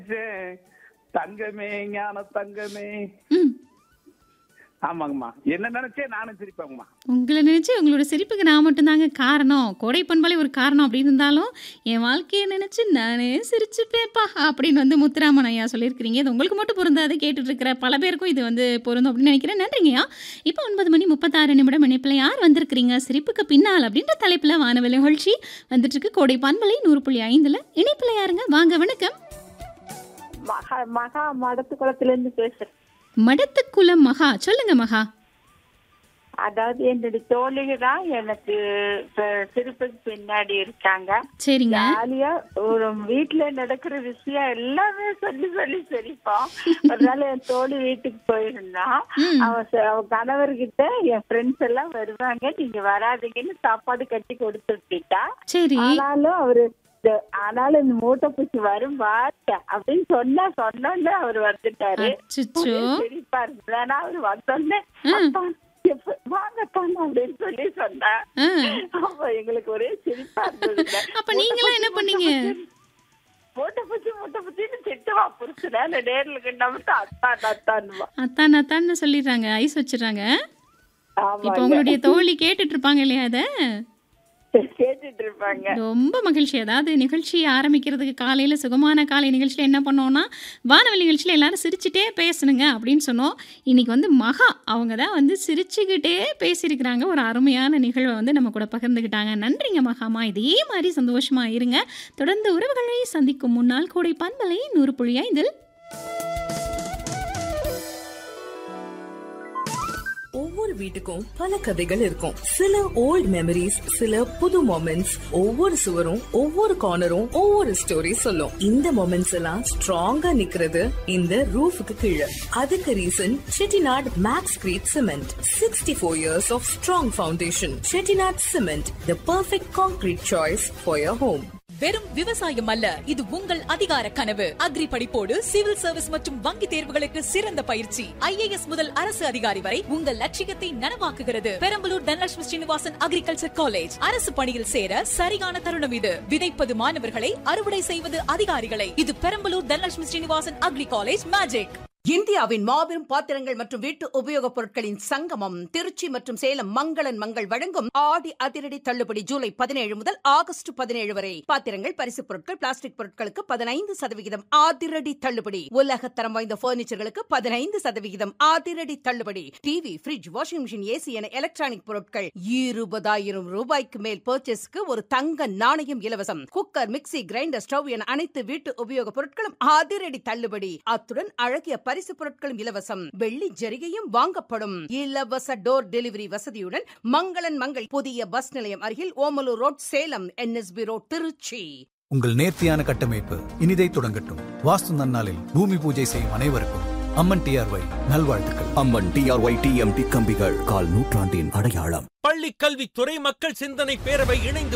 தங்கமே ஞான தங்கமே ம் ஆமாங்கம்மா என்ன நினைச்சே நானும் சிரிப்பேங்கம்மா உங்களை நினைச்சு உங்களோட சிரிப்புக்கு நான் மட்டும்தாங்க காரணம் கோடை பண்பாலே ஒரு காரணம் அப்படி இருந்தாலும் என் வாழ்க்கையை நினைச்சு நானே சிரிச்சுப்பேப்பா அப்படின்னு வந்து முத்துராமன் ஐயா சொல்லியிருக்கிறீங்க இது உங்களுக்கு மட்டும் பொருந்தாது கேட்டுட்டு இருக்கிற பல பேருக்கும் இது வந்து பொருந்தும் அப்படின்னு நினைக்கிறேன் நன்றிங்கய்யா இப்போ ஒன்பது மணி முப்பத்தாறு நிமிடம் இணைப்பில் யார் வந்திருக்கிறீங்க சிரிப்புக்கு பின்னால் அப்படின்ற தலைப்பில் வானவெளி நிகழ்ச்சி வந்துட்டு இருக்கு கோடை பண்பலை நூறு புள்ளி ஐந்தில் இணைப்பில் யாருங்க வாங்க வணக்கம் மகா மகா மடத்து குளத்துல இருந்து பேசுறேன் மடத்துக்குளம் மகா சொல்லுங்க மகா அதாவது என்னுடைய தோழிக தான் எனக்கு இப்ப சிரிப்புக்கு பின்னாடி இருக்காங்க சரிங்க ஜாலியா ஒரு வீட்டுல நடக்கிற விஷயம் எல்லாமே சொல்லி சொல்லி சிரிப்போம் ஒரு நாள் என் தோழி வீட்டுக்கு போயிருந்தா ம். அவ ச- அவ கணவர்கிட்ட என் ஃப்ரெண்ட்ஸ் எல்லாம் வருவாங்க நீங்க வராதீங்கன்னு சாப்பாடு கட்டி கொடுத்து விட்டுட்டா சரி ஆனாலும் அவரு இந்த- ஆனாலும் இந்த மூட்டை பூச்சி வரும் வார்த்தை அப்படின்னு சொன்னா சொன்னோன்னு அவர் வந்துட்டாரு அச்சச்சோ ஒரே சிரிப்பா இருந்தது ஆனா அவர் வந்தோடனே "அப்பா, எப்ப- வாங்கத்தான் அப்படின்னு சொல்லி சொன்னா ஆ. அப்ப எங்களுக்கு ஒரே சிரிப்பா இருந்தது அப்ப நீங்களாம் என்ன பண்ணீங்க? மூட்டை பூச்சி மூட்டை பூச்சின்னு திட்டுவா புருஷன நேர்ல கண்டா மட்டும் அத்தான் அத்தான்வா அத்தான் அத்தான்னு சொல்லிடுறாங்க ஐஸ் வச்சிடுறாங்க ஆமா இப்போ உங்களுடைய தோழி கேட்டுட்டு இருப்பாங்க இல்லையா அதை கேட்டுட்டு இருப்பாங்க ரொம்ப மகிழ்ச்சி அதாவது நிகழ்ச்சி ஆரம்பிக்கிறதுக்கு காலையில் சுகமான காலை நிகழ்ச்சியில் என்ன பண்ணோம்னா வானவெளி நிகழ்ச்சியில் எல்லாரும் சிரிச்சுட்டே பேசணுங்க அப்படின்னு சொன்னோம் இன்னைக்கு வந்து மகா அவங்க தான் வந்து சிரிச்சுக்கிட்டே பேசியிருக்கிறாங்க ஒரு அருமையான நிகழ்வை வந்து நம்ம கூட பகிர்ந்துக்கிட்டாங்க நன்றிங்க மகாமா இதே மாதிரி சந்தோஷமா இருங்க தொடர்ந்து உறவுகளை சந்திக்கும் முன்னால் கோடை பண்பலை நூறு புள்ளி ஐந்தில் ஒவ்வொரு வீட்டுக்கும் பல கதைகள் இருக்கும் சில ஓல்ட் மெமரிஸ் சில புது மொமெண்ட்ஸ் ஒவ்வொரு சுவரும் ஒவ்வொரு கார்னரும் ஒவ்வொரு ஸ்டோரி சொல்லும் இந்த மொமெண்ட்ஸ் எல்லாம் ஸ்ட்ராங்கா நிக்கிறது இந்த ரூஃபுக்கு கீழே அதுக்கு reason Chettinad Maxcrete cement sixty four years of strong foundation Chettinad cement the perfect concrete choice for your home வெறும் விவசாயம் அல்ல இது உங்கள் அதிகார கனவு அக்ரி படிப்போடு சிவில் சர்வீஸ் மற்றும் வங்கி தேர்வுகளுக்கு சிறந்த பயிற்சி ஐஏஎஸ் முதல் அரசு அதிகாரி வரை உங்கள் லட்சியத்தை நனவாக்குகிறது பெரம்பலூர் தனலட்சுமி ஸ்ரீனிவாசன் அக்ரிகல்ச்சர் காலேஜ் அரசு பணியில் சேர சரியான தருணம் இது விதைப்பது மாணவர்களை அறுவடை செய்வது அதிகாரிகளை இது Perambalur Dhanalakshmi Srinivasan agri college magic இந்தியாவின் மாபெரும் பாத்திரங்கள் மற்றும் வீட்டு உபயோகப் பொருட்களின் சங்கமம் திருச்சி மற்றும் சேலம் மங்களன் மங்கள் வழங்கும் ஆடி அதிரடி தள்ளுபடி ஜூலை பதினேழு முதல் ஆகஸ்ட் பதினேழு வரை பாத்திரங்கள் பரிசுப் பொருட்கள் பிளாஸ்டிக் பொருட்களுக்கு பதினைந்து சதவிகிதம் அதிரடி தள்ளுபடி உலக தரம் வாய்ந்த பர்னிச்சர்களுக்கு பதினைந்து சதவிகிதம் அதிரடி தள்ளுபடி TV fridge washing machine AC என எலக்ட்ரானிக் பொருட்கள் இருபதாயிரம் ரூபாய்க்கு மேல் பர்ச்சேஸ்க்கு ஒரு தங்க நாணயம் இலவசம் குக்கர் மிக்ஸி கிரைண்டர் ஸ்டவ் என அனைத்து வீட்டு உபயோகப் பொருட்களும் அதிரடி தள்ளுபடி அத்துடன் அழகிய பரிசு பொருட்களும் இலவசம் வெள்ளி ஜரிகையும் வாங்கப்படும் இலவச டோர் டெலிவரி வசதியுடன் மங்களன் மங்கள் புதிய பஸ் நிலையம் அருகில் Omalur road Salem NSB road Tiruchi உங்கள் நேர்த்தியான கட்டமைப்பு இனிதை தொடங்கட்டும் வாஸ்து நன்னாளில் பூமி பூஜை செய்யும் அனைவருக்கும் அம்மன் டிஆர்ஒய் நல்வாழ்த்துக்கள் அம்மன் டிஆர்ஒய் டிஎம்டி கம்பிகள் கால் நூற்றாண்டின் அடையாளம் பள்ளி கல்வித்துறை மக்கள் சிந்தனை பேரவை இணைந்து